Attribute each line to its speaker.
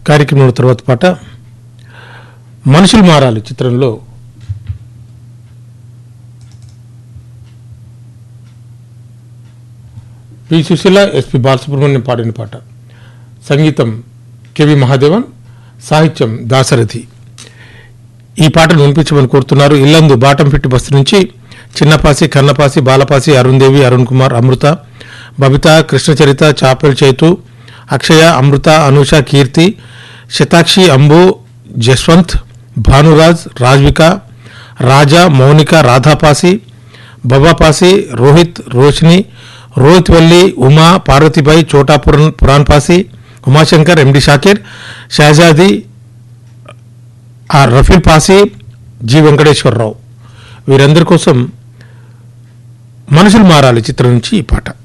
Speaker 1: కార్యక్రమం తర్వాత పాట మనుషులు మారాలి చిత్రంలో పి సుశీల ఎస్పి బాలసుబ్రహ్మణ్యం పాడిన పాట సంగీతం కెవి మహాదేవన్ సాహిత్యం దాశరథి ఈ పాటను వినిపించమని కోరుతున్నారు ఇల్లందు బాటంపెట్టి బస్తు నుంచి చిన్నపాసి కన్నపాసి బాలపాసి అరుణ్ దేవి అరుణ్ కుమార్ అమృత బబిత కృష్ణచరిత చాపెల్ చేతు అక్షయ అమృత అనూష కీర్తి శతాక్షి అంబు జస్వంత్ భానురాజ్ రాజ్విక రాజా మౌనిక రాధాపాసి బబాపాసి రోహిత్ రోషిని రోహిత్ వల్లి ఉమా పార్వతీబాయి చోటా పురాన్ పురాన్పాసి ఉమాశంకర్ ఎండి షాకిర్ షహజాది ఆ రఫీల్ పాసి జి వెంకటేశ్వరరావు వీరందరి కోసం మనుషులు మారాలి చిత్రం నుంచి ఈ పాట